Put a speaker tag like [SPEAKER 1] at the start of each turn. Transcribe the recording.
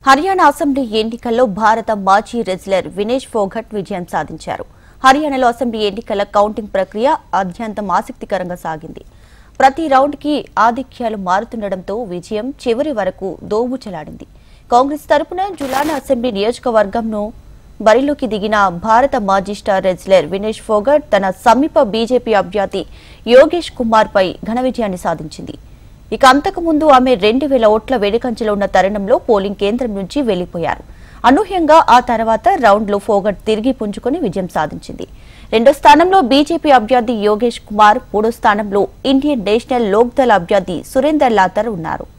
[SPEAKER 1] Haryana assembly ఎన్నికల్లో భారత మాజీ రెజ్లర్ వినేష్ ఫోగట్ విజయం సాధించారు హర్యానాలో అసెంబ్లీ ఎన్నికల కౌంటింగ్ ప్రక్రియ అత్యంతం ఆసక్తికరంగా సాగింది ప్రతి రౌండ్కి ఆధిక్యాలు మారుతుండటంతో విజయం చివరి వరకు దోబుచలాడింది కాంగ్రెస్ తరపున జులానా అసెంబ్లీ నియోజకవర్గంను బరిలోకి దిగిన భారత మాజీ స్టార్ రెజ్లర్ వినేష్ ఫోగట్ తన సమీప బీజేపీ అభ్యర్థి యోగేష్ కుమార్ పై ఘన విజయాన్ని సాధించింది ఇక అంతకుముందు ఆమె రెండు వేల ఓట్ల వెనుకంచెలో ఉన్న తరుణంలో పోలింగ్ కేంద్రం నుంచి వెళ్లిపోయారు అనూహ్యంగా ఆ తర్వాత రౌండ్లో ఫోగట్ తిరిగి పుంజుకొని విజయం సాధించింది రెండో స్థానంలో బీజేపీ అభ్యర్థి యోగేష్ కుమార్ మూడో స్థానంలో ఇండియన్ నేషనల్ లోక్దళ్ అభ్యర్థి సురేందర్ లాతర్ ఉన్నారు